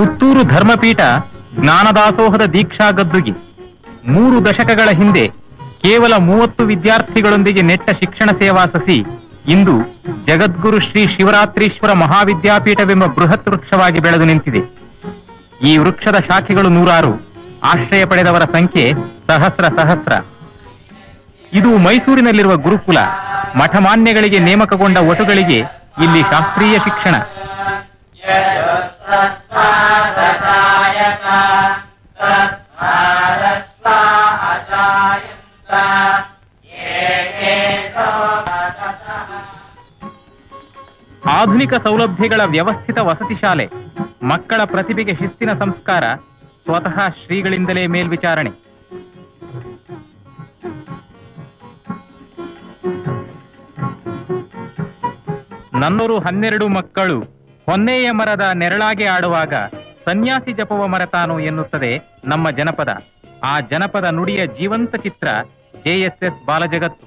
ಪುತ್ತೂರು ಧರ್ಮಪೀಠ ಜ್ಞಾನದಾಸೋಹದ ದೀಕ್ಷಾ ಗದ್ದುಗೆ ಮೂರು ದಶಕಗಳ ಹಿಂದೆ ಕೇವಲ ಮೂವತ್ತು ವಿದ್ಯಾರ್ಥಿಗಳೊಂದಿಗೆ ನೆಟ್ಟ ಶಿಕ್ಷಣ ಸೇವಾ ಸಸಿ ಇಂದು ಜಗದ್ಗುರು ಶ್ರೀ ಶಿವರಾತ್ರೀಶ್ವರ ಮಹಾವಿದ್ಯಾಪೀಠವೆಂಬ ಬೃಹತ್ ವೃಕ್ಷವಾಗಿ ಬೆಳೆದು ನಿಂತಿದೆ ಈ ವೃಕ್ಷದ ಶಾಖೆಗಳು ನೂರಾರು ಆಶ್ರಯ ಪಡೆದವರ ಸಂಖ್ಯೆ ಸಹಸ್ರ ಸಹಸ್ರ ಇದು ಮೈಸೂರಿನಲ್ಲಿರುವ ಗುರುಕುಲ ಮಠಮಾನ್ಯಗಳಿಗೆ ನೇಮಕಗೊಂಡ ಒಟುಗಳಿಗೆ ಇಲ್ಲಿ ಶಾಸ್ತ್ರೀಯ ಶಿಕ್ಷಣ ಆಧುನಿಕ ಸೌಲಭ್ಯಗಳ ವ್ಯವಸ್ಥಿತ ವಸತಿ ಶಾಲೆ ಮಕ್ಕಳ ಪ್ರತಿಭೆಗೆ ಶಿಸ್ತಿನ ಸಂಸ್ಕಾರ ಸ್ವತಃ ಶ್ರೀಗಳಿಂದಲೇ ಮೇಲ್ವಿಚಾರಣೆ ನನ್ನೂರು ಹನ್ನೆರಡು ಮಕ್ಕಳು ಹೊನ್ನೆಯ ಮರದ ನೆರಳಾಗೆ ಆಡುವಾಗ ಸನ್ಯಾಸಿ ಜಪವ ಮರೆತಾನು ಎನ್ನುತ್ತದೆ ನಮ್ಮ ಜನಪದ ಆ ಜನಪದ ನುಡಿಯ ಜೀವಂತ ಚಿತ್ರ ಜೆಎಸ್ಎಸ್ ಬಾಲಜಗತ್ತು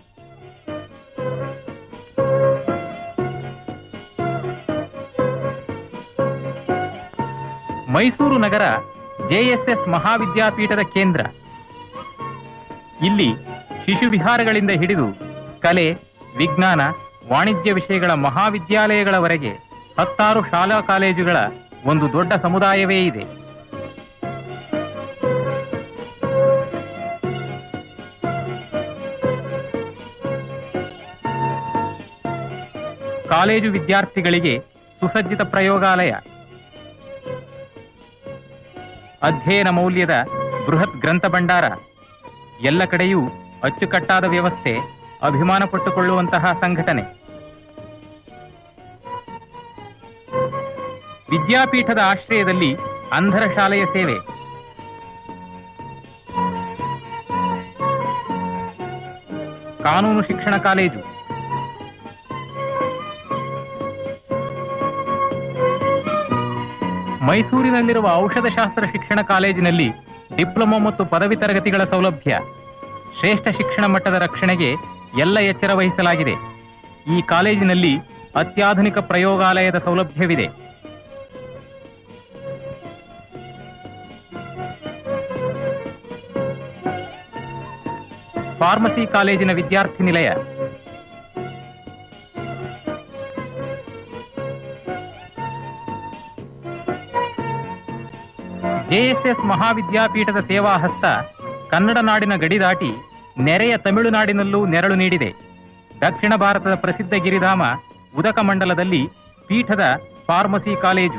ಮೈಸೂರು ನಗರ ಜೆಎಸ್ಎಸ್ ಮಹಾವಿದ್ಯಾಪೀಠದ ಕೇಂದ್ರ ಇಲ್ಲಿ ಶಿಶು ವಿಹಾರಗಳಿಂದ ಹಿಡಿದು ಕಲೆ ವಿಜ್ಞಾನ ವಾಣಿಜ್ಯ ವಿಷಯಗಳ ಮಹಾವಿದ್ಯಾಲಯಗಳವರೆಗೆ ಹತ್ತಾರು ಶಾಲಾ ಕಾಲೇಜುಗಳ ಒಂದು ದೊಡ್ಡ ಸಮುದಾಯವೇ ಇದೆ ಕಾಲೇಜು ವಿದ್ಯಾರ್ಥಿಗಳಿಗೆ ಸುಸಜ್ಜಿತ ಪ್ರಯೋಗಾಲಯ ಅಧ್ಯಯನ ಮೌಲ್ಯದ ಬೃಹತ್ ಗ್ರಂಥ ಭಂಡಾರ ಎಲ್ಲ ಕಡೆಯೂ ಅಚ್ಚುಕಟ್ಟಾದ ವ್ಯವಸ್ಥೆ ಅಭಿಮಾನ ಪಟ್ಟುಕೊಳ್ಳುವಂತಹ ಸಂಘಟನೆ ವಿದ್ಯಾಪೀಠದ ಆಶ್ರಯದಲ್ಲಿ ಅಂಧರ ಶಾಲೆಯ ಸೇವೆ ಕಾನೂನು ಶಿಕ್ಷಣ ಕಾಲೇಜು ಮೈಸೂರಿನಲ್ಲಿರುವ ಔಷಧಶಾಸ್ತ್ರ ಶಿಕ್ಷಣ ಕಾಲೇಜಿನಲ್ಲಿ ಡಿಪ್ಲೊಮಾ ಮತ್ತು ಪದವಿ ತರಗತಿಗಳ ಸೌಲಭ್ಯ ಶ್ರೇಷ್ಠ ಶಿಕ್ಷಣ ಮಟ್ಟದ ರಕ್ಷಣೆಗೆ ಎಲ್ಲ ಎಚ್ಚರ ವಹಿಸಲಾಗಿದೆ ಈ ಕಾಲೇಜಿನಲ್ಲಿ ಅತ್ಯಾಧುನಿಕ ಪ್ರಯೋಗಾಲಯದ ಸೌಲಭ್ಯವಿದೆ ಫಾರ್ಮಸಿ ಕಾಲೇಜಿನ ವಿದ್ಯಾರ್ಥಿ ನಿಲಯ ಜೆಎಸ್ಎಸ್ ಮಹಾವಿದ್ಯಾಪೀಠದ ಸೇವಾ ಹಸ್ತ ಕನ್ನಡ ನಾಡಿನ ಗಡಿ ದಾಟಿ ನೆರೆಯ ತಮಿಳುನಾಡಿನಲ್ಲೂ ನೆರಳು ನೀಡಿದೆ ದಕ್ಷಿಣ ಭಾರತದ ಪ್ರಸಿದ್ಧ ಗಿರಿಧಾಮ ಉದಕ ಮಂಡಲದಲ್ಲಿ ಪೀಠದ ಫಾರ್ಮಸಿ ಕಾಲೇಜು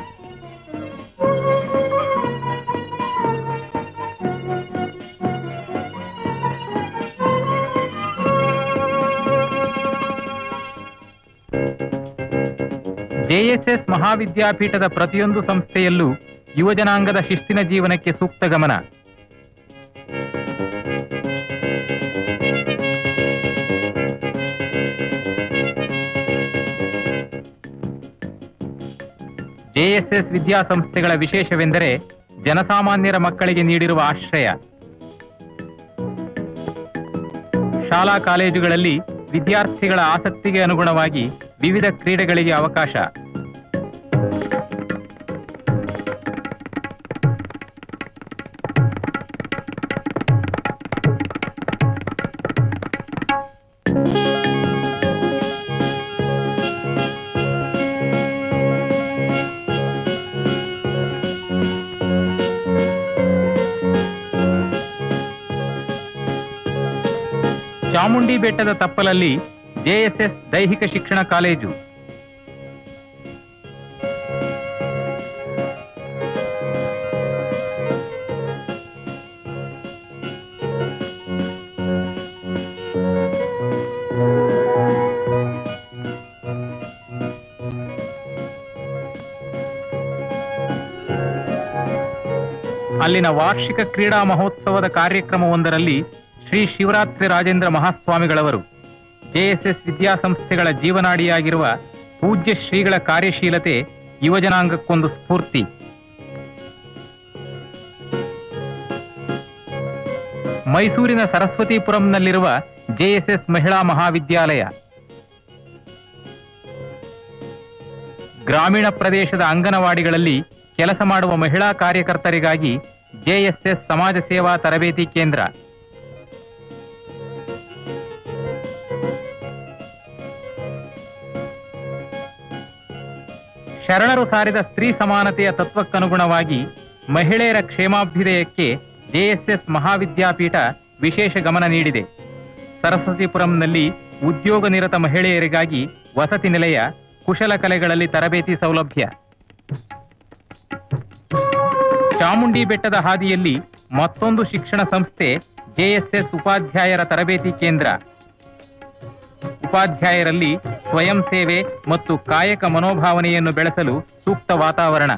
ಜೆಎಸ್ಎಸ್ ಮಹಾವಿದ್ಯಾಪೀಠದ ಪ್ರತಿಯೊಂದು ಸಂಸ್ಥೆಯಲ್ಲೂ ಯುವಜನಾಂಗದ ಶಿಸ್ತಿನ ಜೀವನಕ್ಕೆ ಸೂಕ್ತ ಗಮನ ಜೆಎಸ್ಎಸ್ ವಿದ್ಯಾಸಂಸ್ಥೆಗಳ ವಿಶೇಷವೆಂದರೆ ಜನಸಾಮಾನ್ಯರ ಮಕ್ಕಳಿಗೆ ನೀಡಿರುವ ಆಶ್ರಯ ಶಾಲಾ ಕಾಲೇಜುಗಳಲ್ಲಿ ವಿದ್ಯಾರ್ಥಿಗಳ ಆಸಕ್ತಿಗೆ ಅನುಗುಣವಾಗಿ ವಿವಿಧ ಕ್ರೀಡೆಗಳಿಗೆ ಅವಕಾಶ ಚಾಮುಂಡಿ ಬೆಟ್ಟದ ತಪ್ಪಲಲ್ಲಿ ಜೆಎಸ್ಎಸ್ ದೈಹಿಕ ಶಿಕ್ಷಣ ಕಾಲೇಜು ಅಲ್ಲಿನ ವಾರ್ಷಿಕ ಕ್ರೀಡಾ ಮಹೋತ್ಸವದ ಕಾರ್ಯಕ್ರಮವೊಂದರಲ್ಲಿ ಶ್ರೀ ಶಿವರಾತ್ರಿ ರಾಜೇಂದ್ರ ಮಹಾಸ್ವಾಮಿಗಳವರು ಜೆಎಸ್ಎಸ್ ವಿದ್ಯಾಸಂಸ್ಥೆಗಳ ಜೀವನಾಡಿಯಾಗಿರುವ ಪೂಜ್ಯ ಶ್ರೀಗಳ ಕಾರ್ಯಶೀಲತೆ ಯುವಜನಾಂಗಕ್ಕೊಂದು ಸ್ಫೂರ್ತಿ ಮೈಸೂರಿನ ಸರಸ್ವತಿಪುರಂನಲ್ಲಿರುವ ಜೆಎಸ್ಎಸ್ ಮಹಿಳಾ ಮಹಾವಿದ್ಯಾಲಯ ಗ್ರಾಮೀಣ ಪ್ರದೇಶದ ಅಂಗನವಾಡಿಗಳಲ್ಲಿ ಕೆಲಸ ಮಾಡುವ ಮಹಿಳಾ ಕಾರ್ಯಕರ್ತರಿಗಾಗಿ ಜೆಎಸ್ಎಸ್ ಸಮಾಜ ಸೇವಾ ತರಬೇತಿ ಕೇಂದ್ರ ಶರಣರು ಸಾರಿದ ಸ್ತ್ರೀ ಸಮಾನತೆಯ ತತ್ವಕ್ಕನುಗುಣವಾಗಿ ಮಹಿಳೆಯರ ಕ್ಷೇಮಾಭ್ಯುದಯಕ್ಕೆ ಜೆಎಸ್ಎಸ್ ಮಹಾವಿದ್ಯಾಪೀಠ ವಿಶೇಷ ಗಮನ ನೀಡಿದೆ ಸರಸ್ವತಿಪುರಂನಲ್ಲಿ ಉದ್ಯೋಗ ನಿರತ ಮಹಿಳೆಯರಿಗಾಗಿ ವಸತಿ ನಿಲಯ ಕುಶಲಕಲೆಗಳಲ್ಲಿ ತರಬೇತಿ ಸೌಲಭ್ಯ ಚಾಮುಂಡಿ ಬೆಟ್ಟದ ಹಾದಿಯಲ್ಲಿ ಮತ್ತೊಂದು ಶಿಕ್ಷಣ ಸಂಸ್ಥೆ ಜೆಎಸ್ಎಸ್ ಉಪಾಧ್ಯಾಯರ ತರಬೇತಿ ಕೇಂದ್ರ ಉಪಾಧ್ಯಾಯರಲ್ಲಿ ಸ್ವಯಂ ಸೇವೆ ಮತ್ತು ಕಾಯಕ ಮನೋಭಾವನೆಯನ್ನು ಬೆಳೆಸಲು ಸೂಕ್ತ ವಾತಾವರಣ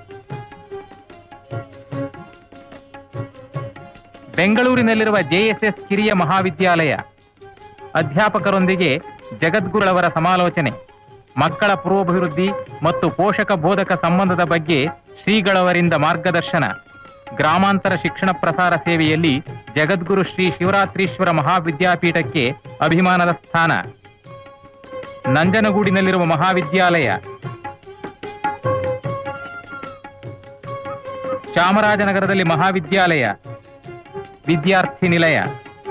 ಬೆಂಗಳೂರಿನಲ್ಲಿರುವ ಜೆಎಸ್ಎಸ್ ಕಿರಿಯ ಮಹಾವಿದ್ಯಾಲಯ ಅಧ್ಯಾಪಕರೊಂದಿಗೆ ಜಗದ್ಗುರುಳವರ ಸಮಾಲೋಚನೆ ಮಕ್ಕಳ ಪೂರ್ವಾಭಿವೃದ್ಧಿ ಮತ್ತು ಪೋಷಕ ಬೋಧಕ ಸಂಬಂಧದ ಬಗ್ಗೆ ಶ್ರೀಗಳವರಿಂದ ಮಾರ್ಗದರ್ಶನ ಗ್ರಾಮಾಂತರ ಶಿಕ್ಷಣ ಪ್ರಸಾರ ಸೇವೆಯಲ್ಲಿ ಜಗದ್ಗುರು ಶ್ರೀ ಶಿವರಾತ್ರೀಶ್ವರ ಮಹಾವಿದ್ಯಾಪೀಠಕ್ಕೆ ಅಭಿಮಾನದ ಸ್ಥಾನ ನಂಜನಗೂಡಿನಲ್ಲಿರುವ ಮಹಾವಿದ್ಯಾಲಯ ಚಾಮರಾಜನಗರದಲ್ಲಿ ಮಹಾವಿದ್ಯಾಲಯ ವಿದ್ಯಾರ್ಥಿ ನಿಲಯ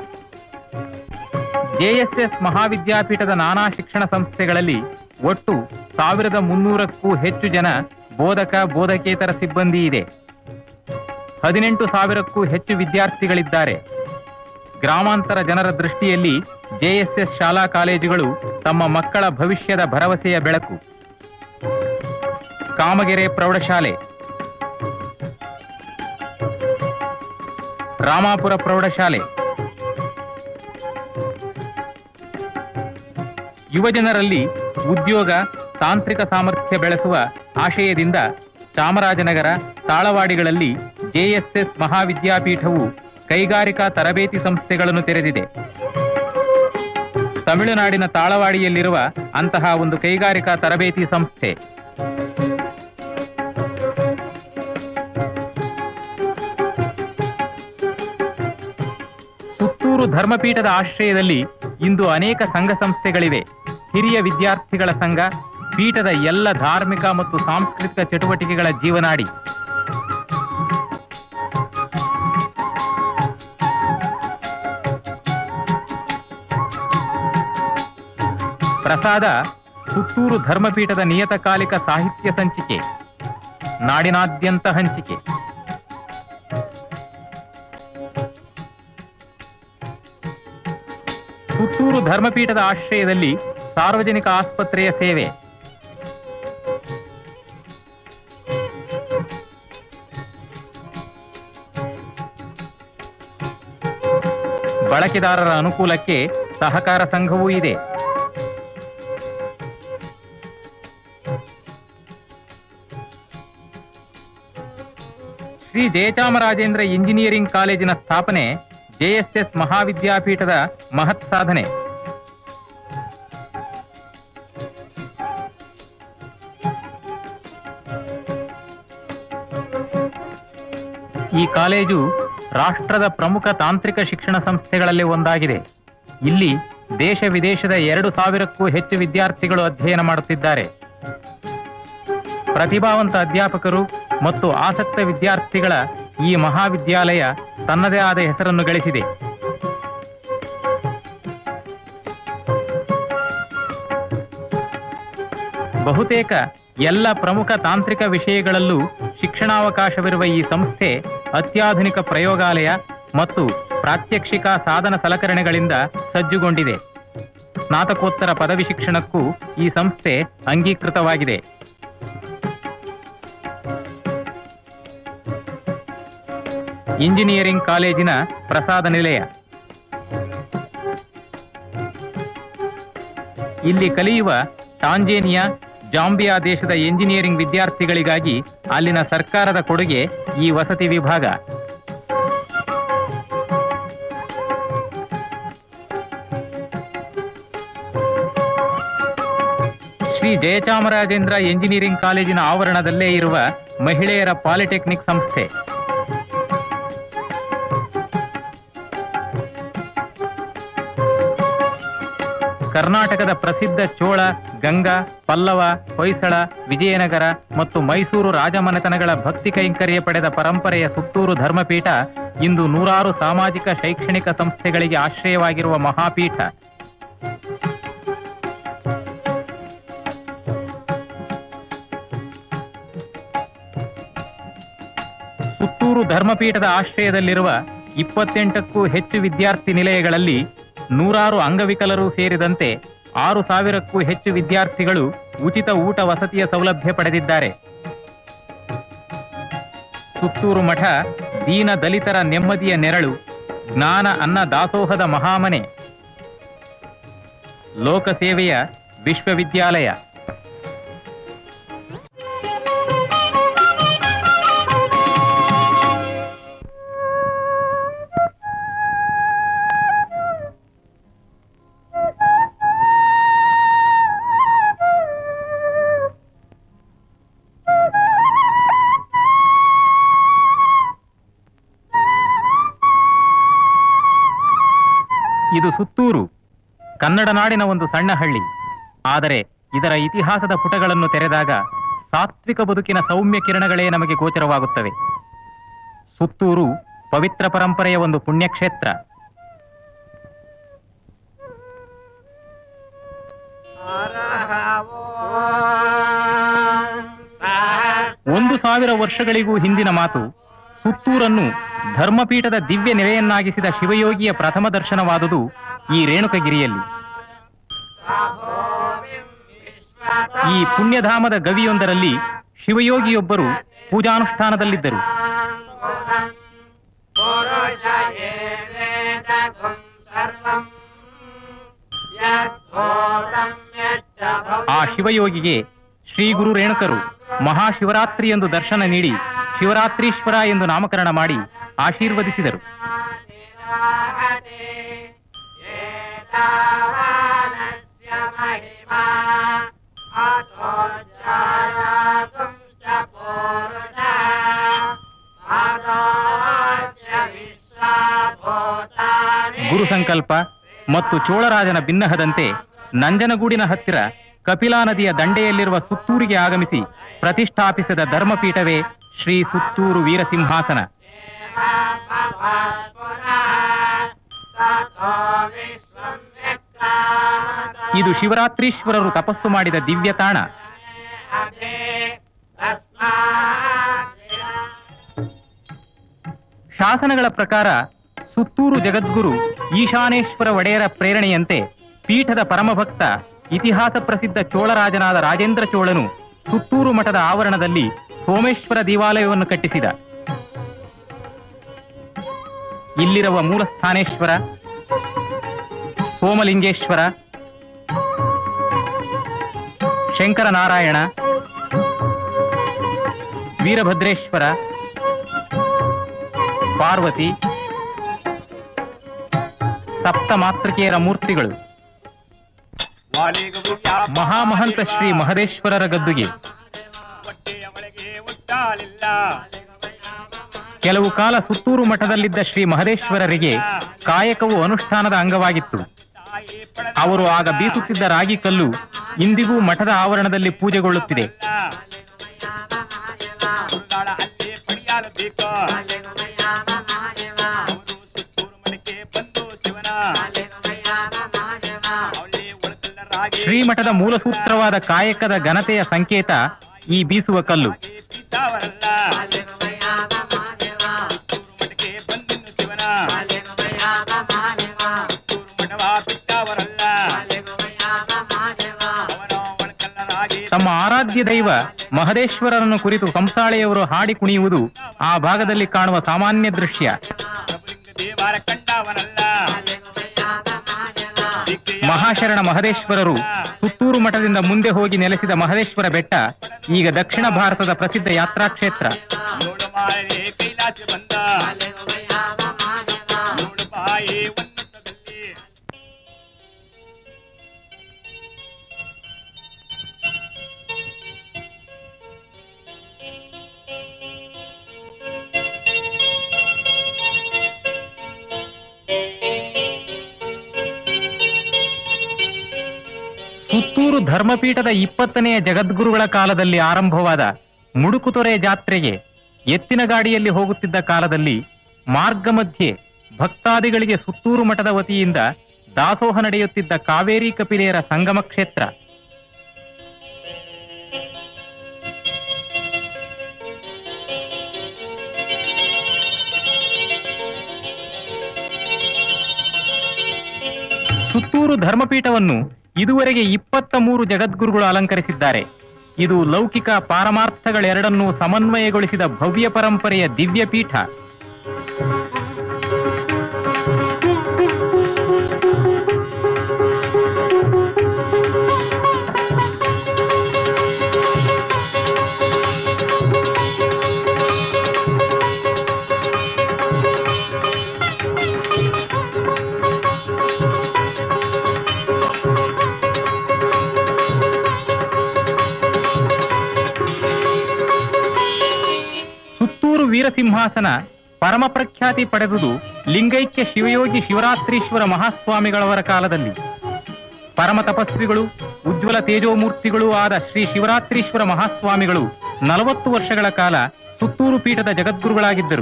ಜೆಎಸ್ಎಸ್ ಮಹಾವಿದ್ಯಾಪೀಠದ ನಾನಾ ಶಿಕ್ಷಣ ಸಂಸ್ಥೆಗಳಲ್ಲಿ ಒಟ್ಟು ಸಾವಿರದ ಮುನ್ನೂರಕ್ಕೂ ಹೆಚ್ಚು ಜನ ಬೋಧಕ ಬೋಧಕೇತರ ಸಿಬ್ಬಂದಿ ಇದೆ ಹದಿನೆಂಟು ಸಾವಿರಕ್ಕೂ ಹೆಚ್ಚು ವಿದ್ಯಾರ್ಥಿಗಳಿದ್ದಾರೆ ಗ್ರಾಮಾಂತರ ಜನರ ದೃಷ್ಟಿಯಲ್ಲಿ ಜೆಎಸ್ಎಸ್ ಶಾಲಾ ಕಾಲೇಜುಗಳು ತಮ್ಮ ಮಕ್ಕಳ ಭವಿಷ್ಯದ ಭರವಸೆಯ ಬೆಳಕು ಕಾಮಗೆರೆ ಪ್ರೌಢಶಾಲೆ ರಾಮಾಪುರ ಪ್ರೌಢಶಾಲೆ ಯುವಜನರಲ್ಲಿ ಉದ್ಯೋಗ ತಾಂತ್ರಿಕ ಸಾಮರ್ಥ್ಯ ಬೆಳೆಸುವ ಆಶಯದಿಂದ ಚಾಮರಾಜನಗರ ತಾಳವಾಡಿಗಳಲ್ಲಿ ಜೆಎಸ್ಎಸ್ ಮಹಾವಿದ್ಯಾಪೀಠವು ಕೈಗಾರಿಕಾ ತರಬೇತಿ ಸಂಸ್ಥೆಗಳನ್ನು ತೆರೆದಿದೆ ತಮಿಳುನಾಡಿನ ತಾಳವಾಡಿಯಲ್ಲಿರುವ ಅಂತಹ ಒಂದು ಕೈಗಾರಿಕಾ ತರಬೇತಿ ಸಂಸ್ಥೆ ಸುತ್ತೂರು ಧರ್ಮಪೀಠದ ಆಶ್ರಯದಲ್ಲಿ ಇಂದು ಅನೇಕ ಸಂಘ ಸಂಸ್ಥೆಗಳಿವೆ ಹಿರಿಯ ವಿದ್ಯಾರ್ಥಿಗಳ ಸಂಘ ಪೀಠದ ಎಲ್ಲ ಧಾರ್ಮಿಕ ಮತ್ತು ಸಾಂಸ್ಕೃತಿಕ ಚಟುವಟಿಕೆಗಳ ಜೀವನಾಡಿ ಪ್ರಸಾದ ಸುತ್ತೂರು ಧರ್ಮಪೀಠದ ನಿಯತಕಾಲಿಕ ಸಾಹಿತ್ಯ ಸಂಚಿಕೆ ನಾಡಿನಾದ್ಯಂತ ಹಂಚಿಕೆ ಸುತ್ತೂರು ಧರ್ಮಪೀಠದ ಆಶ್ರಯದಲ್ಲಿ ಸಾರ್ವಜನಿಕ ಆಸ್ಪತ್ರೆಯ ಸೇವೆ ಬಳಕೆದಾರರ ಅನುಕೂಲಕ್ಕೆ ಸಹಕಾರ ಸಂಘವೂ ಇದೆ ಶ್ರೀ ಜಯಚಾಮರಾಜೇಂದ್ರ ಇಂಜಿನಿಯರಿಂಗ್ ಕಾಲೇಜಿನ ಸ್ಥಾಪನೆ ಜೆಎಸ್ಎಸ್ ಮಹಾವಿದ್ಯಾಪೀಠದ ಮಹತ್ ಸಾಧನೆ ಈ ಕಾಲೇಜು ರಾಷ್ಟ್ರದ ಪ್ರಮುಖ ತಾಂತ್ರಿಕ ಶಿಕ್ಷಣ ಸಂಸ್ಥೆಗಳಲ್ಲಿ ಒಂದಾಗಿದೆ ಇಲ್ಲಿ ದೇಶ ವಿದೇಶದ ಎರಡು ಸಾವಿರಕ್ಕೂ ಹೆಚ್ಚು ವಿದ್ಯಾರ್ಥಿಗಳು ಅಧ್ಯಯನ ಮಾಡುತ್ತಿದ್ದಾರೆ ಪ್ರತಿಭಾವಂತ ಅಧ್ಯಾಪಕರು ಮತ್ತು ಆಸಕ್ತ ವಿದ್ಯಾರ್ಥಿಗಳ ಈ ಮಹಾವಿದ್ಯಾಲಯ ತನ್ನದೇ ಆದ ಹೆಸರನ್ನು ಗಳಿಸಿದೆ ಬಹುತೇಕ ಎಲ್ಲ ಪ್ರಮುಖ ತಾಂತ್ರಿಕ ವಿಷಯಗಳಲ್ಲೂ ಶಿಕ್ಷಣಾವಕಾಶವಿರುವ ಈ ಸಂಸ್ಥೆ ಅತ್ಯಾಧುನಿಕ ಪ್ರಯೋಗಾಲಯ ಮತ್ತು ಪ್ರಾತ್ಯಕ್ಷಿಕ ಸಾಧನ ಸಲಕರಣೆಗಳಿಂದ ಸಜ್ಜುಗೊಂಡಿದೆ ಸ್ನಾತಕೋತ್ತರ ಪದವಿ ಶಿಕ್ಷಣಕ್ಕೂ ಈ ಸಂಸ್ಥೆ ಅಂಗೀಕೃತವಾಗಿದೆ ಇಂಜಿನಿಯರಿಂಗ್ ಕಾಲೇಜಿನ ಪ್ರಸಾದ ನಿಲಯ ಇಲ್ಲಿ ಕಲಿಯುವ ಟಾಂಜೇನಿಯಾ ಜಾಂಬಿಯಾ ದೇಶದ ಎಂಜಿನಿಯರಿಂಗ್ ವಿದ್ಯಾರ್ಥಿಗಳಿಗಾಗಿ ಅಲ್ಲಿನ ಸರ್ಕಾರದ ಕೊಡುಗೆ ಈ ವಸತಿ ವಿಭಾಗ ಶ್ರೀ ಜಯಚಾಮರಾಜೇಂದ್ರ ಎಂಜಿನಿಯರಿಂಗ್ ಕಾಲೇಜಿನ ಆವರಣದಲ್ಲೇ ಇರುವ ಮಹಿಳೆಯರ ಪಾಲಿಟೆಕ್ನಿಕ್ ಸಂಸ್ಥೆ ಕರ್ನಾಟಕದ ಪ್ರಸಿದ್ಧ ಚೋಳ ಗಂಗಾ ಪಲ್ಲವ ಹೊಯ್ಸಳ ವಿಜಯನಗರ ಮತ್ತು ಮೈಸೂರು ರಾಜಮನೆತನಗಳ ಭಕ್ತಿ ಕೈಂಕರ್ಯ ಪಡೆದ ಪರಂಪರೆಯ ಸುತ್ತೂರು ಧರ್ಮಪೀಠ ಇಂದು ನೂರಾರು ಸಾಮಾಜಿಕ ಶೈಕ್ಷಣಿಕ ಸಂಸ್ಥೆಗಳಿಗೆ ಆಶ್ರಯವಾಗಿರುವ ಮಹಾಪೀಠ ಪುತ್ತೂರು ಧರ್ಮಪೀಠದ ಆಶ್ರಯದಲ್ಲಿರುವ ಇಪ್ಪತ್ತೆಂಟಕ್ಕೂ ಹೆಚ್ಚು ವಿದ್ಯಾರ್ಥಿ ನಿಲಯಗಳಲ್ಲಿ ನೂರಾರು ಅಂಗವಿಕಲರು ಸೇರಿದಂತೆ ಆರು ಸಾವಿರಕ್ಕೂ ಹೆಚ್ಚು ವಿದ್ಯಾರ್ಥಿಗಳು ಉಚಿತ ಊಟ ವಸತಿಯ ಸೌಲಭ್ಯ ಪಡೆದಿದ್ದಾರೆ ಸುತ್ತೂರು ಮಠ ದೀನ ದಲಿತರ ನೆಮ್ಮದಿಯ ನೆರಳು ಜ್ಞಾನ ಅನ್ನ ದಾಸೋಹದ ಮಹಾಮನೆ ಲೋಕಸೇವೆಯ ವಿಶ್ವವಿದ್ಯಾಲಯ ಇದು ಸುತ್ತೂರು ಕನ್ನಡ ನಾಡಿನ ಒಂದು ಸಣ್ಣ ಹಳ್ಳಿ ಆದರೆ ಇದರ ಇತಿಹಾಸದ ಪುಟಗಳನ್ನು ತೆರೆದಾಗ ಸಾತ್ವಿಕ ಬದುಕಿನ ಸೌಮ್ಯ ಕಿರಣಗಳೇ ನಮಗೆ ಗೋಚರವಾಗುತ್ತವೆ ಸುತ್ತೂರು ಪವಿತ್ರ ಪರಂಪರೆಯ ಒಂದು ಪುಣ್ಯಕ್ಷೇತ್ರ ಒಂದು ಸಾವಿರ ವರ್ಷಗಳಿಗೂ ಹಿಂದಿನ ಮಾತು ಸುತ್ತೂರನ್ನು ಧರ್ಮಪೀಠದ ದಿವ್ಯ ನೆಲೆಯನ್ನಾಗಿಸಿದ ಶಿವಯೋಗಿಯ ಪ್ರಥಮ ದರ್ಶನವಾದುದು ಈ ರೇಣುಕಗಿರಿಯಲ್ಲಿ ಈ ಪುಣ್ಯಧಾಮದ ಗವಿಯೊಂದರಲ್ಲಿ ಶಿವಯೋಗಿಯೊಬ್ಬರು ಪೂಜಾನುಷ್ಠಾನದಲ್ಲಿದ್ದರು ಆ ಶಿವಯೋಗಿಗೆ ಶ್ರೀ ಗುರು ರೇಣುಕರು ಮಹಾಶಿವರಾತ್ರಿ ಎಂದು ದರ್ಶನ ನೀಡಿ ಶಿವರಾತ್ರೀಶ್ವರ ಎಂದು ನಾಮಕರಣ ಮಾಡಿ ಆಶೀರ್ವದಿಸಿದರು ಗುರು ಸಂಕಲ್ಪ ಮತ್ತು ಚೋಳರಾಜನ ಬಿನ್ನಹದಂತೆ ನಂಜನಗೂಡಿನ ಹತ್ತಿರ ಕಪಿಲಾ ನದಿಯ ದಂಡೆಯಲ್ಲಿರುವ ಸುತ್ತೂರಿಗೆ ಆಗಮಿಸಿ ಪ್ರತಿಷ್ಠಾಪಿಸಿದ ಧರ್ಮಪೀಠವೇ ಶ್ರೀ ಸುತ್ತೂರು ವೀರಸಿಂಹಾಸನ ಇದು ಶಿವರಾತ್ರೀಶ್ವರರು ತಪಸ್ಸು ಮಾಡಿದ ದಿವ್ಯ ತಾಣ ಶಾಸನಗಳ ಪ್ರಕಾರ ಸುತ್ತೂರು ಜಗದ್ಗುರು ಈಶಾನೇಶ್ವರ ಒಡೆಯರ ಪ್ರೇರಣೆಯಂತೆ ಪೀಠದ ಪರಮಭಕ್ತ ಇತಿಹಾಸ ಪ್ರಸಿದ್ಧ ಚೋಳರಾಜನಾದ ರಾಜೇಂದ್ರ ಚೋಳನು ಸುತ್ತೂರು ಮಠದ ಆವರಣದಲ್ಲಿ ಸೋಮೇಶ್ವರ ದೇವಾಲಯವನ್ನು ಕಟ್ಟಿಸಿದ ಇಲ್ಲಿರುವ ಮೂಲಸ್ಥಾನೇಶ್ವರ ಸೋಮಲಿಂಗೇಶ್ವರ ಶಂಕರನಾರಾಯಣ ವೀರಭದ್ರೇಶ್ವರ ಪಾರ್ವತಿ ಸಪ್ತ ಮಾತೃಕೆಯರ ಮೂರ್ತಿಗಳು ಮಹಾಮಹಂತ ಶ್ರೀ ಮಹದೇಶ್ವರರ ಗದ್ದುಗೆ ಹೊಟ್ಟೆಯ ಒಳಗೆ ಹುಟ್ಟಾಲಿಲ್ಲ ಕೆಲವು ಕಾಲ ಸುತ್ತೂರು ಮಠದಲ್ಲಿದ್ದ ಶ್ರೀ ಮಹದೇಶ್ವರರಿಗೆ ಕಾಯಕವು ಅನುಷ್ಠಾನದ ಅಂಗವಾಗಿತ್ತು ತಾಯಿ ಪಡೆದ ಅವರು ಆಗ ಬೀಸುತ್ತಿದ್ದ ರಾಗಿ ಕಲ್ಲು ಇಂದಿಗೂ ಮಠದ ಆವರಣದಲ್ಲಿ ಪೂಜೆಗೊಳ್ಳುತ್ತಿದೆ ಗುರುಗಾಳ ಅಲ್ಲಿ ಪಡೆಯಲು ಬೇಕು ಅವರು ಸುತ್ತೂರು ಮಠಕ್ಕೆ ಬಂದು ಶಿವನ ಅವಳಿ ಒಳಕಲ್ಲರಾಗಿ ಶ್ರೀಮಠದ ಮೂಲಸೂತ್ರವಾದ ಕಾಯಕದ ಘನತೆಯ ಸಂಕೇತ ಈ ಬೀಸುವ ಕಲ್ಲು ಬೀಸಾವರಲ್ಲ ಸುತ್ತೂರು ಮಠಕ್ಕೆ ಬಂದಿನ್ನು ಶಿವನ ಸುತ್ತೂರು ಮಠವ ಬಿಟ್ಟವರಲ್ಲ ಅವನ ಒಳಕಲ್ಲರಾಗಿ ತಮ್ಮ ಆರಾಧ್ಯ ದೈವ ಮಹದೇಶ್ವರರನ್ನು ಕುರಿತು ಕಂಸಾಳೆಯವರು ಹಾಡಿ ಕುಣಿಯುವುದು ಆ ಭಾಗದಲ್ಲಿ ಕಾಣುವ ಸಾಮಾನ್ಯ ದೃಶ್ಯ ಪ್ರಭುಲಿಂಗ ದೇವರ ಕಂಡವನಲ್ಲ ದೀಕ್ಷೆಯ ಮಹಾಶರಣ ಮಹದೇಶ್ವರರು ಸುತ್ತೂರು ಮಠದಿಂದ ಮುಂದೆ ಹೋಗಿ ನೆಲೆಸಿದ ಮಹದೇಶ್ವರ ಬೆಟ್ಟ ಈಗ ದಕ್ಷಿಣ ಭಾರತದ ಪ್ರಸಿದ್ಧ ಯಾತ್ರಾ ಕ್ಷೇತ್ರ ಏಳು ಮಾಳೆ ಕೈಲಾಸ ಬಂದ ಏಳು ಬಾಯಿ ಒನ್ನೊತ್ತದಲ್ಲಿ ಧರ್ಮಪೀಠದ ಇಪ್ಪತ್ತನೆಯ ಜಗದ್ಗುರುಗಳ ಕಾಲದಲ್ಲಿ ಆರಂಭವಾದ ಮುಡುಕುತೊರೆ ಜಾತ್ರೆಗೆ ಎತ್ತಿನ ಗಾಡಿಯಲ್ಲಿ ಹೋಗುತ್ತಿದ್ದ ಕಾಲದಲ್ಲಿ ಮಾರ್ಗ ಮಧ್ಯೆ ಭಕ್ತಾದಿಗಳಿಗೆ ಸುತ್ತೂರು ಮಠದ ವತಿಯಿಂದ ದಾಸೋಹ ನಡೆಯುತ್ತಿದ್ದ ಕಾವೇರಿ ಕಪಿಲೆಯರ ಸಂಗಮ ಕ್ಷೇತ್ರ ಸುತ್ತೂರು ಧರ್ಮಪೀಠವನ್ನು ಇದುವರೆಗೆ ಇಪ್ಪತ್ತ ಮೂರು ಜಗದ್ಗುರುಗಳು ಅಲಂಕರಿಸಿದ್ದಾರೆ ಇದು ಲೌಕಿಕ ಪಾರಮಾರ್ಥಗಳೆರಡನ್ನೂ ಸಮನ್ವಯಗೊಳಿಸಿದ ಭವ್ಯ ಪರಂಪರೆಯ ದಿವ್ಯ ಪೀಠ ಸುತ್ತೂರು ವೀರಸಿಂಹಾಸನ ಪರಮ ಪ್ರಖ್ಯಾತಿ ಪಡೆದುದು ಲಿಂಗೈಕ್ಯ ಶಿವಯೋಗಿ ಶಿವರಾತ್ರೀಶ್ವರ ಮಹಾಸ್ವಾಮಿಗಳವರ ಕಾಲದಲ್ಲಿ ಪರಮ ತಪಸ್ವಿಗಳು ಉಜ್ವಲ ತೇಜೋಮೂರ್ತಿಗಳೂ ಆದ ಶ್ರೀ ಶಿವರಾತ್ರೀಶ್ವರ ಮಹಾಸ್ವಾಮಿಗಳು ನಲವತ್ತು ವರ್ಷಗಳ ಕಾಲ ಸುತ್ತೂರು ಪೀಠದ ಜಗದ್ಗುರುಗಳಾಗಿದ್ದರು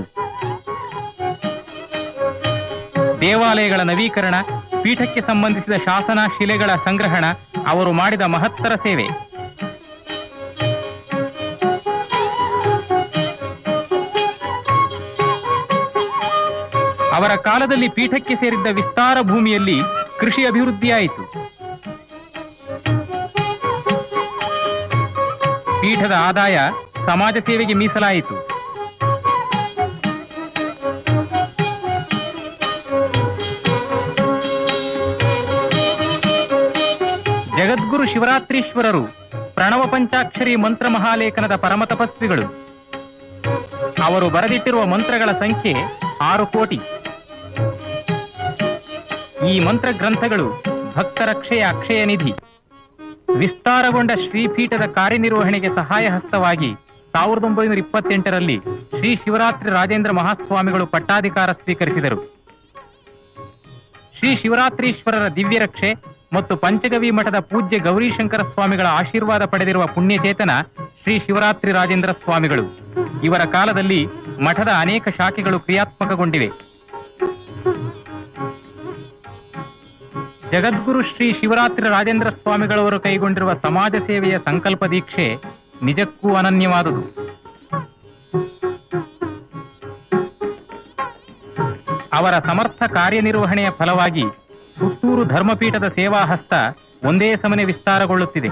ದೇವಾಲಯಗಳ ನವೀಕರಣ ಪೀಠಕ್ಕೆ ಸಂಬಂಧಿಸಿದ ಶಾಸನ ಶಿಲೆಗಳ ಸಂಗ್ರಹಣ ಅವರು ಮಾಡಿದ ಮಹತ್ತರ ಸೇವೆ ಅವರ ಕಾಲದಲ್ಲಿ ಪೀಠಕ್ಕೆ ಸೇರಿದ್ದ ವಿಸ್ತಾರ ಭೂಮಿಯಲ್ಲಿ ಕೃಷಿ ಅಭಿವೃದ್ಧಿಯಾಯಿತು ಪೀಠದ ಆದಾಯ ಸಮಾಜ ಸೇವೆಗೆ ಮೀಸಲಾಯಿತು ಜಗದ್ಗುರು ಶಿವರಾತ್ರೀಶ್ವರರು ಪ್ರಣವ ಪಂಚಾಕ್ಷರಿ ಮಂತ್ರ ಮಹಾಲೇಖನದ ಪರಮ ತಪಸ್ವಿಗಳು ಅವರು ಬರೆದಿಟ್ಟಿರುವ ಮಂತ್ರಗಳ ಸಂಖ್ಯೆ ಆರು ಕೋಟಿ ಈ ಮಂತ್ರ ಗ್ರಂಥಗಳು ಭಕ್ತರಕ್ಷೆಯ ಅಕ್ಷಯ ನಿಧಿ ವಿಸ್ತಾರಗೊಂಡ ಶ್ರೀಪೀಠದ ಕಾರ್ಯನಿರ್ವಹಣೆಗೆ ಸಹಾಯ ಹಸ್ತವಾಗಿ ಸಾವಿರದ ಒಂಬೈನೂರ ಇಪ್ಪತ್ತೆಂಟರಲ್ಲಿ ಶ್ರೀ ಶಿವರಾತ್ರಿ ರಾಜೇಂದ್ರ ಮಹಾಸ್ವಾಮಿಗಳು ಪಟ್ಟಾಧಿಕಾರ ಸ್ವೀಕರಿಸಿದರು ಶ್ರೀ ಶಿವರಾತ್ರೀಶ್ವರರ ದಿವ್ಯ ರಕ್ಷೆ ಮತ್ತು ಪಂಚಗವಿ ಮಠದ ಪೂಜ್ಯ ಗೌರೀಶಂಕರ ಸ್ವಾಮಿಗಳ ಆಶೀರ್ವಾದ ಪಡೆದಿರುವ ಪುಣ್ಯಚೇತನ ಶ್ರೀ ಶಿವರಾತ್ರಿ ರಾಜೇಂದ್ರ ಸ್ವಾಮಿಗಳು ಇವರ ಕಾಲದಲ್ಲಿ ಮಠದ ಅನೇಕ ಶಾಖೆಗಳು ಕ್ರಿಯಾತ್ಮಕಗೊಂಡಿವೆ ಜಗದ್ಗುರು ಶ್ರೀ ಶಿವರಾತ್ರಿ ರಾಜೇಂದ್ರ ಸ್ವಾಮಿಗಳವರು ಕೈಗೊಂಡಿರುವ ಸಮಾಜ ಸೇವೆಯ ಸಂಕಲ್ಪ ದೀಕ್ಷೆ ನಿಜಕ್ಕೂ ಅನನ್ಯವಾದುದು ಅವರ ಸಮರ್ಥ ಕಾರ್ಯನಿರ್ವಹಣೆಯ ಫಲವಾಗಿ ಸುತ್ತೂರು ಧರ್ಮಪೀಠದ ಸೇವಾ ಹಸ್ತ ಒಂದೇ ಸಮನೆ ವಿಸ್ತಾರಗೊಳ್ಳುತ್ತಿದೆ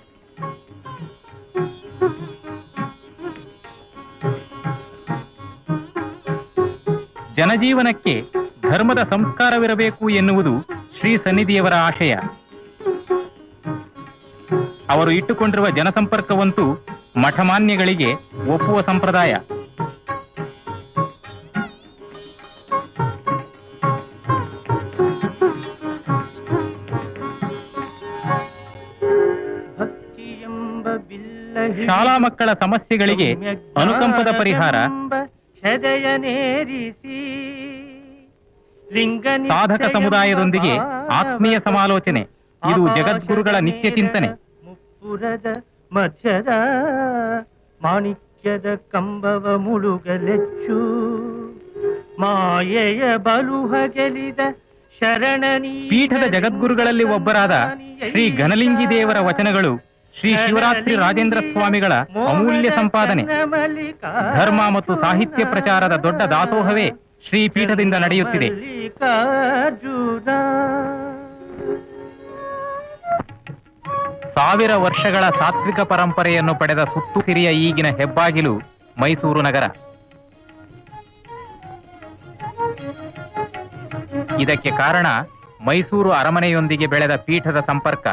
ಜನಜೀವನಕ್ಕೆ ಧರ್ಮದ ಸಂಸ್ಕಾರವಿರಬೇಕು ಎನ್ನುವುದು ಶ್ರೀ ಸನ್ನಿಧಿಯವರ ಆಶಯ ಅವರು ಇಟ್ಟುಕೊಂಡಿರುವ ಜನಸಂಪರ್ಕವಂತೂ ಮಠಮಾನ್ಯಗಳಿಗೆ ಒಪ್ಪುವ ಸಂಪ್ರದಾಯ ಭಕ್ತಿಯೆಂಬ ಬಿಲ್ಲ ಶಾಲಾ ಮಕ್ಕಳ ಸಮಸ್ಯೆಗಳಿಗೆ ಅನುಕಂಪದ ಪರಿಹಾರ ಹೃದಯನೇರಿಸಿ ಲಿಂಗ ಸಾಧಕ ಸಮುದಾಯದೊಂದಿಗೆ ಆತ್ಮೀಯ ಸಮಾಲೋಚನೆ ಇದು ಜಗದ್ಗುರುಗಳ ನಿತ್ಯ ಚಿಂತನೆ ಮುಪ್ಪುರದ ಮಧ್ಯದ ಮಾಣಿಕ್ಯದ ಕಂಬವ ಮುಳುಗಲೆಚ್ಚು ಮಾಯೆಯ ಬಲುಹ ಗೆಲಿದ ಶರಣ ಪೀಠದ ಜಗದ್ಗುರುಗಳಲ್ಲಿ ಒಬ್ಬರಾದ ಶ್ರೀ ಘನಲಿಂಗಿ ದೇವರ ವಚನಗಳು ಶ್ರೀ ಶಿವರಾತ್ರಿ ರಾಜೇಂದ್ರ ಸ್ವಾಮಿಗಳ ಅಮೂಲ್ಯ ಸಂಪಾದನೆ ಧರ್ಮ ಮತ್ತು ಸಾಹಿತ್ಯ ಪ್ರಚಾರದ ದೊಡ್ಡ ದಾಸೋಹವೇ ಶ್ರೀ ಪೀಠದಿಂದ ನಡೆಯುತ್ತಿದೆ ಸಾವಿರ ವರ್ಷಗಳ ಸಾತ್ವಿಕ ಪರಂಪರೆಯನ್ನು ಪಡೆದ ಸುತ್ತು ಸಿರಿಯ ಈಗಿನ ಹೆಬ್ಬಾಗಿಲು ಮೈಸೂರು ನಗರ ಇದಕ್ಕೆ ಕಾರಣ ಮೈಸೂರು ಅರಮನೆಯೊಂದಿಗೆ ಬೆಳೆದ ಪೀಠದ ಸಂಪರ್ಕ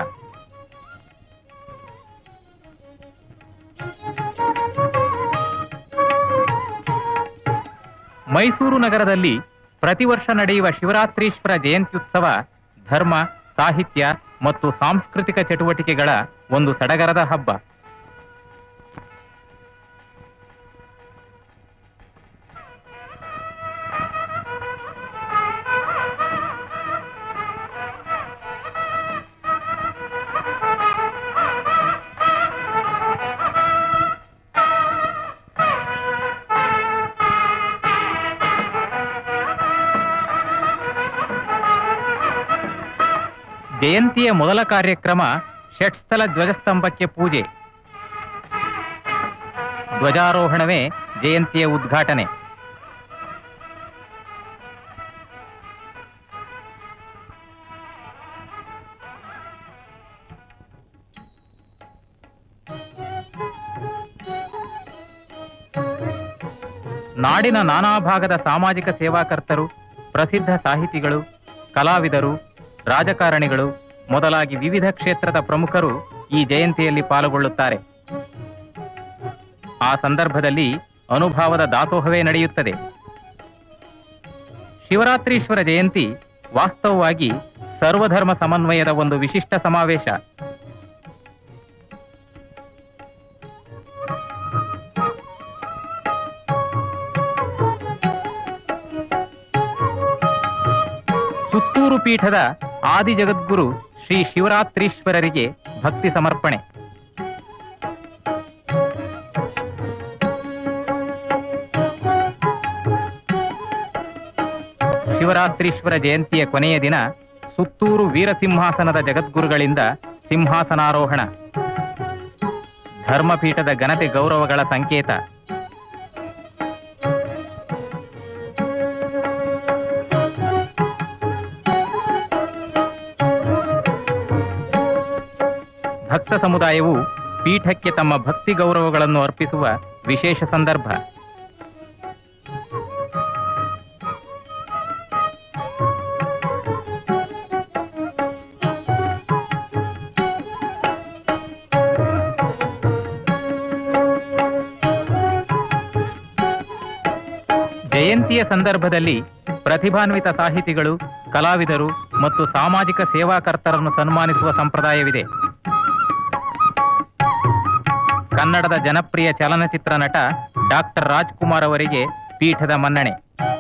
ಮೈಸೂರು ನಗರದಲ್ಲಿ ಪ್ರತಿ ವರ್ಷ ನಡೆಯುವ ಶಿವರಾತ್ರೀಶ್ವರ ಜಯಂತ್ಯುತ್ಸವ ಧರ್ಮ ಸಾಹಿತ್ಯ ಮತ್ತು ಸಾಂಸ್ಕೃತಿಕ ಚಟುವಟಿಕೆಗಳ ಒಂದು ಸಡಗರದ ಹಬ್ಬ ಜಯಂತಿಯ ಮೊದಲ ಕಾರ್ಯಕ್ರಮ ಷಟ್ಸ್ಥಲ ಧ್ವಜಸ್ತಂಭಕ್ಕೆ ಪೂಜೆ ಧ್ವಜಾರೋಹಣವೇ ಜಯಂತಿಯ ಉದ್ಘಾಟನೆ ನಾಡಿನ ನಾನಾ ಭಾಗದ ಸಾಮಾಜಿಕ ಸೇವಾಕರ್ತರು ಪ್ರಸಿದ್ಧ ಸಾಹಿತಿಗಳು ಕಲಾವಿದರು ರಾಜಕಾರಣಿಗಳು ಮೊದಲಾಗಿ ವಿವಿಧ ಕ್ಷೇತ್ರದ ಪ್ರಮುಖರು ಈ ಜಯಂತಿಯಲ್ಲಿ ಪಾಲ್ಗೊಳ್ಳುತ್ತಾರೆ ಆ ಸಂದರ್ಭದಲ್ಲಿ ಅನುಭಾವದ ದಾಸೋಹವೇ ನಡೆಯುತ್ತದೆ ಶಿವರಾತ್ರೀಶ್ವರ ಜಯಂತಿ ವಾಸ್ತವವಾಗಿ ಸರ್ವಧರ್ಮ ಸಮನ್ವಯದ ಒಂದು ವಿಶಿಷ್ಟ ಸಮಾವೇಶ ಸುತ್ತೂರು ಪೀಠದ ಆದಿ ಜಗದ್ಗುರು ಶ್ರೀ ಶಿವರಾತ್ರೀಶ್ವರರಿಗೆ ಭಕ್ತಿ ಸಮರ್ಪಣೆ ಶಿವರಾತ್ರೀಶ್ವರ ಜಯಂತಿಯ ಕೊನೆಯ ದಿನ ಸುತ್ತೂರು ವೀರಸಿಂಹಾಸನದ ಜಗದ್ಗುರುಗಳಿಂದ ಸಿಂಹಾಸನಾರೋಹಣ ಧರ್ಮಪೀಠದ ಘನತೆ ಗೌರವಗಳ ಸಂಕೇತ ಭಕ್ತ ಸಮುದಾಯವು ಪೀಠಕ್ಕೆ ತಮ್ಮ ಭಕ್ತಿ ಗೌರವಗಳನ್ನು ಅರ್ಪಿಸುವ ವಿಶೇಷ ಸಂದರ್ಭ ಜಯಂತಿಯ ಸಂದರ್ಭದಲ್ಲಿ ಪ್ರತಿಭಾನ್ವಿತ ಸಾಹಿತಿಗಳು ಕಲಾವಿದರು ಮತ್ತು ಸಾಮಾಜಿಕ ಸೇವಾಕರ್ತರನ್ನು ಸನ್ಮಾನಿಸುವ ಸಂಪ್ರದಾಯವಿದೆ ಕನ್ನಡದ ಜನಪ್ರಿಯ ಚಲನಚಿತ್ರ ನಟ ಡಾಕ್ಟರ್ ರಾಜ್ಕುಮಾರ್ ಅವರಿಗೆ ಪೀಠದ ಮನ್ನಣೆ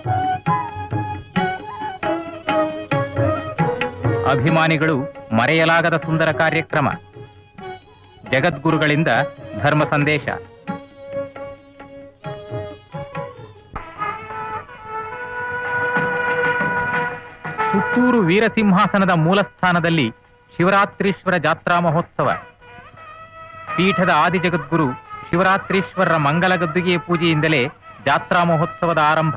ಅಭಿಮಾನಿಗಳು ಮರೆಯಲಾಗದ ಸುಂದರ ಕಾರ್ಯಕ್ರಮ ಜಗದ್ಗುರುಗಳಿಂದ ಧರ್ಮ ಸಂದೇಶ ಸುತ್ತೂರು ವೀರಸಿಂಹಾಸನದ ಮೂಲಸ್ಥಾನದಲ್ಲಿ ಶಿವರಾತ್ರೀಶ್ವರ ಜಾತ್ರಾ ಮಹೋತ್ಸವ ಪೀಠದ ಆದಿಜಗದ್ಗುರು ಶಿವರಾತ್ರೀಶ್ವರರ ಮಂಗಲ ಗದ್ದುಗೆಯ ಪೂಜೆಯಿಂದಲೇ ಜಾತ್ರಾ ಮಹೋತ್ಸವದ ಆರಂಭ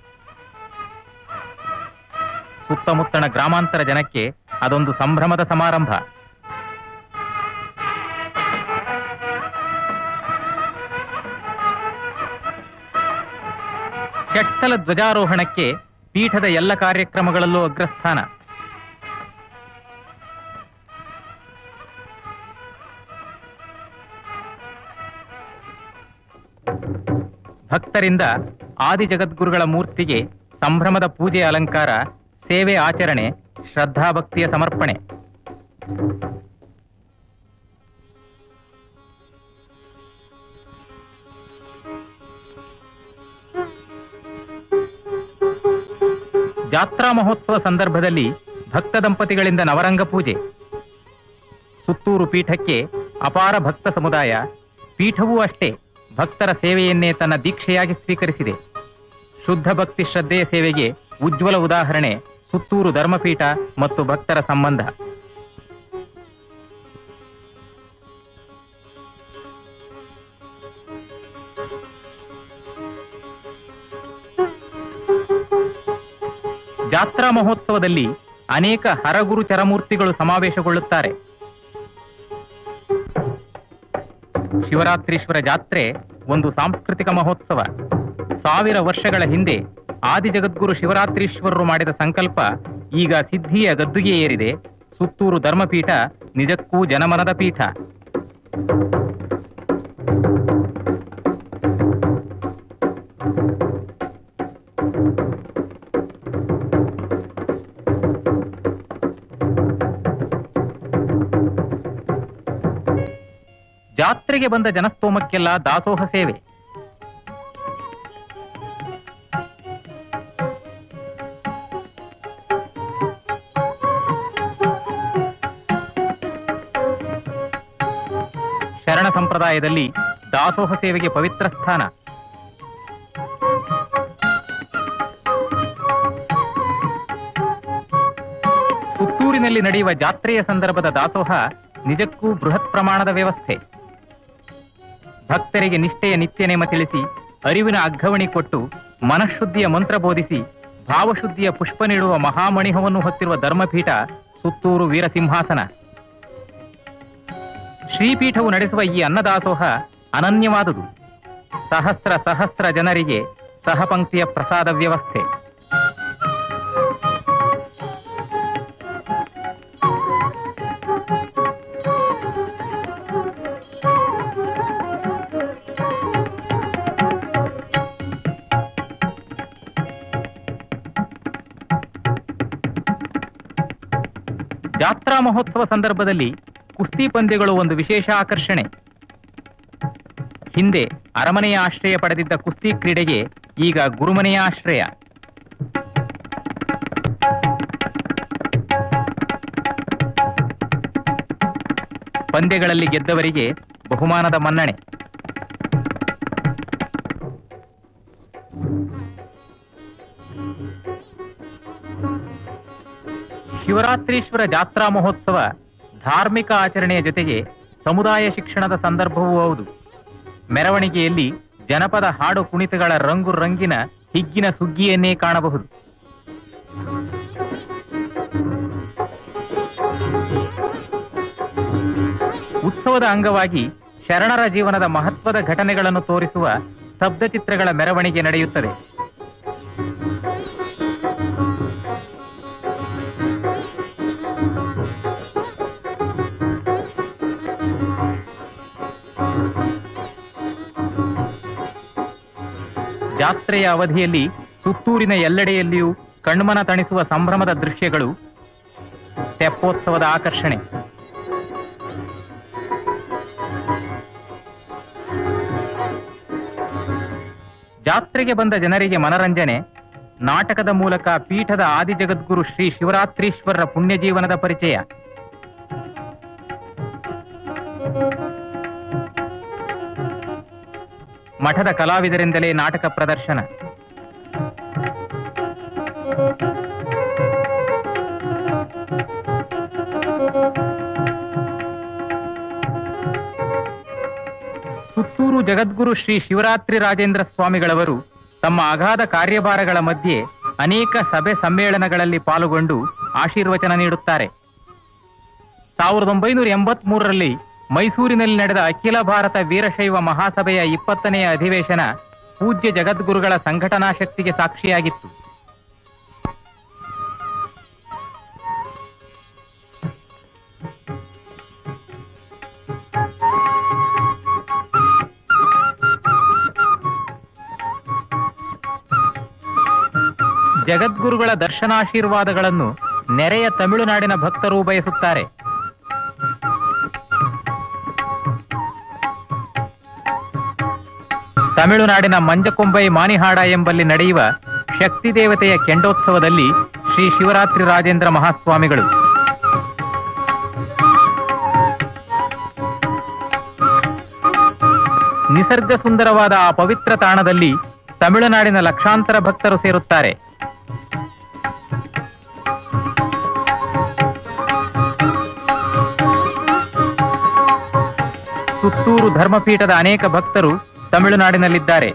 ಸುತ್ತಮುತ್ತಣ ಗ್ರಾಮಾಂತರ ಜನಕ್ಕೆ ಅದೊಂದು ಸಂಭ್ರಮದ ಸಮಾರಂಭ ಷಟ್ಸ್ಥಲ ಧ್ವಜಾರೋಹಣಕ್ಕೆ ಪೀಠದ ಎಲ್ಲ ಕಾರ್ಯಕ್ರಮಗಳಲ್ಲೂ ಅಗ್ರಸ್ಥಾನ ಭಕ್ತರಿಂದ ಆದಿ ಜಗದ್ಗುರುಗಳ ಮೂರ್ತಿಗೆ ಸಂಭ್ರಮದ ಪೂಜೆ ಅಲಂಕಾರ ಸೇವೆ ಆಚರಣೆ ಶ್ರದ್ಧಾಭಕ್ತಿಯ ಸಮರ್ಪಣೆ ಜಾತ್ರಾ ಮಹೋತ್ಸವ ಸಂದರ್ಭದಲ್ಲಿ ಭಕ್ತ ದಂಪತಿಗಳಿಂದ ನವರಂಗ ಪೂಜೆ ಸುತ್ತೂರು ಪೀಠಕ್ಕೆ ಅಪಾರ ಭಕ್ತ ಸಮುದಾಯ ಪೀಠವೂ ಅಷ್ಟೇ ಭಕ್ತರ ಸೇವೆಯನ್ನೇ ತನ್ನ ದೀಕ್ಷೆಯಾಗಿ ಸ್ವೀಕರಿಸಿದೆ ಶುದ್ಧ ಭಕ್ತಿ ಶ್ರದ್ಧೆಯ ಸೇವೆಗೆ ಉಜ್ವಲ ಉದಾಹರಣೆ ಸುತ್ತೂರು ಧರ್ಮಪೀಠ ಮತ್ತು ಭಕ್ತರ ಸಂಬಂಧ ಜಾತ್ರಾ ಮಹೋತ್ಸವದಲ್ಲಿ ಅನೇಕ ಹರಗುರು ಚರಮೂರ್ತಿಗಳು ಸಮಾವೇಶಗೊಳ್ಳುತ್ತಾರೆ ಶಿವರಾತ್ರೀಶ್ವರ ಜಾತ್ರೆ ಒಂದು ಸಾಂಸ್ಕೃತಿಕ ಮಹೋತ್ಸವ ಸಾವಿರ ವರ್ಷಗಳ ಹಿಂದೆ ಆದಿ ಜಗದ್ಗುರು ಶಿವರಾತ್ರೀಶ್ವರರು ಮಾಡಿದ ಸಂಕಲ್ಪ ಈಗ ಸಿದ್ಧಿಯ ಗದ್ದುಗೆ ಏರಿದೆ ಸುತ್ತೂರು ಧರ್ಮಪೀಠ ನಿಜಕ್ಕೂ ಜನಮನದ ಪೀಠ ಜಾತ್ರೆಗೆ ಬಂದ ಜನಸ್ತೋಮಕ್ಕೆಲ್ಲ ದಾಸೋಹ ಸೇವೆ ಶರಣ ಸಂಪ್ರದಾಯದಲ್ಲಿ ದಾಸೋಹ ಸೇವೆಗೆ ಪವಿತ್ರ ಸ್ಥಾನ ಊರಿನಲ್ಲಿ ನಡೆಯುವ ಜಾತ್ರೆಯ ಸಂದರ್ಭದ ದಾಸೋಹ ನಿಜಕ್ಕೂ ಬೃಹತ್ ಪ್ರಮಾಣದ ವ್ಯವಸ್ಥೆ ಭಕ್ತರಿಗೆ ನಿಷ್ಠೆಯ ನಿತ್ಯ ನೇಮ ತಿಳಿಸಿ ಅರಿವಿನ ಅಗ್ಗವಣಿ ಕೊಟ್ಟು ಮನಃಶುದ್ಧಿಯ ಮಂತ್ರ ಬೋಧಿಸಿ ಭಾವಶುದ್ಧಿಯ ಪುಷ್ಪ ನೀಡುವ ಮಹಾಮಣಿಹವನ್ನು ಹೊತ್ತಿರುವ ಧರ್ಮಪೀಠ ಸುತ್ತೂರು ವೀರಸಿಂಹಾಸನ ಶ್ರೀಪೀಠವು ನಡೆಸುವ ಈ ಅನ್ನದಾಸೋಹ ಅನನ್ಯವಾದುದು ಸಹಸ್ರ ಸಹಸ್ರ ಜನರಿಗೆ ಸಹಪಂಕ್ತಿಯ ಪ್ರಸಾದ ವ್ಯವಸ್ಥೆ ಜಾತ್ರಾ ಮಹೋತ್ಸವ ಸಂದರ್ಭದಲ್ಲಿ ಕುಸ್ತಿ ಪಂದ್ಯಗಳು ಒಂದು ವಿಶೇಷ ಆಕರ್ಷಣೆ ಹಿಂದೆ ಅರಮನೆಯ ಆಶ್ರಯ ಪಡೆದಿದ್ದ ಕುಸ್ತಿ ಕ್ರೀಡೆಗೆ ಈಗ ಗುರುಮನೆಯ ಆಶ್ರಯ ಪಂದ್ಯಗಳಲ್ಲಿ ಗೆದ್ದವರಿಗೆ ಬಹುಮಾನದ ಮನ್ನಣೆ ಶಿವರಾತ್ರೀಶ್ವರ ಜಾತ್ರಾ ಮಹೋತ್ಸವ ಧಾರ್ಮಿಕ ಆಚರಣೆಯ ಜೊತೆಗೆ ಸಮುದಾಯ ಶಿಕ್ಷಣದ ಸಂದರ್ಭವೂ ಹೌದು ಮೆರವಣಿಗೆಯಲ್ಲಿ ಜನಪದ ಹಾಡು ಕುಣಿತಗಳ ರಂಗು ರಂಗಿನ ಹಿಗ್ಗಿನ ಸುಗ್ಗಿಯನ್ನೇ ಕಾಣಬಹುದು ಉತ್ಸವದ ಅಂಗವಾಗಿ ಶರಣರ ಜೀವನದ ಮಹತ್ವದ ಘಟನೆಗಳನ್ನು ತೋರಿಸುವ ಸ್ತಬ್ಧ ಚಿತ್ರಗಳ ಮೆರವಣಿಗೆ ನಡೆಯುತ್ತದೆ ಜಾತ್ರೆಯ ಅವಧಿಯಲ್ಲಿ ಸುತ್ತೂರಿನ ಎಲ್ಲೆಡೆಯಲ್ಲಿಯೂ ಕಣ್ಮನ ತಣಿಸುವ ಸಂಭ್ರಮದ ದೃಶ್ಯಗಳು ತೆಪ್ಪೋತ್ಸವದ ಆಕರ್ಷಣೆ ಜಾತ್ರೆಗೆ ಬಂದ ಜನರಿಗೆ ಮನರಂಜನೆ ನಾಟಕದ ಮೂಲಕ ಪೀಠದ ಆದಿಜಗದ್ಗುರು ಶ್ರೀ ಶಿವರಾತ್ರೀಶ್ವರರ ಪುಣ್ಯಜೀವನದ ಪರಿಚಯ ಮಠದ ಕಲಾವಿದರಿಂದಲೇ ನಾಟಕ ಪ್ರದರ್ಶನ ಸುತ್ತೂರು ಜಗದ್ಗುರು ಶ್ರೀ ಶಿವರಾತ್ರಿ ರಾಜೇಂದ್ರ ಸ್ವಾಮಿಗಳವರು ತಮ್ಮ ಅಗಾಧ ಕಾರ್ಯಭಾರಗಳ ಮಧ್ಯೆ ಅನೇಕ ಸಭೆ ಸಮ್ಮೇಳನಗಳಲ್ಲಿ ಪಾಲ್ಗೊಂಡು ಆಶೀರ್ವಚನ ನೀಡುತ್ತಾರೆ ಸಾವಿರದ ಒಂಬೈನೂರ ಎಂಬತ್ ಮೂರರಲ್ಲಿ ಮೈಸೂರಿನಲ್ಲಿ ನಡೆದ ಅಖಿಲ ಭಾರತ ವೀರಶೈವ ಮಹಾಸಭೆಯ ಇಪ್ಪತ್ತನೆಯ ಅಧಿವೇಶನ ಪೂಜ್ಯ ಜಗದ್ಗುರುಗಳ ಸಂಘಟನಾ ಶಕ್ತಿಗೆ ಸಾಕ್ಷಿಯಾಗಿತ್ತು ಜಗದ್ಗುರುಗಳ ದರ್ಶನಾಶೀರ್ವಾದಗಳನ್ನು ನೆರೆಯ ತಮಿಳುನಾಡಿನ ಭಕ್ತರು ಬಯಸುತ್ತಾರೆ ತಮಿಳುನಾಡಿನ ಮಂಜಕೊಂಬೈ ಮಾನಿಹಾಡ ಎಂಬಲ್ಲಿ ನಡೆಯುವ ಶಕ್ತಿ ದೇವತೆಯ ಕೆಂಡೋತ್ಸವದಲ್ಲಿ ಶ್ರೀ ಶಿವರಾತ್ರಿ ರಾಜೇಂದ್ರ ಮಹಾಸ್ವಾಮಿಗಳು ನಿಸರ್ಗ ಸುಂದರವಾದ ಆ ಪವಿತ್ರ ತಾಣದಲ್ಲಿ ತಮಿಳುನಾಡಿನ ಲಕ್ಷಾಂತರ ಭಕ್ತರು ಸೇರುತ್ತಾರೆ ಸುತ್ತೂರು ಧರ್ಮಪೀಠದ ಅನೇಕ ಭಕ್ತರು ತಮಿಳುನಾಡಿನಲ್ಲಿದ್ದಾರೆ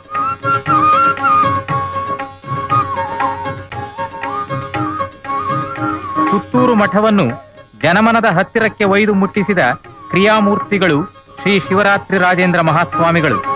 ಸುತ್ತೂರು ಮಠವನ್ನು ಜನಮನದ ಹತ್ತಿರಕ್ಕೆ ಒಯ್ದು ಮುಟ್ಟಿಸಿದ ಕ್ರಿಯಾಮೂರ್ತಿಗಳು ಶ್ರೀ ಶಿವರಾತ್ರಿ ರಾಜೇಂದ್ರ ಮಹಾಸ್ವಾಮಿಗಳು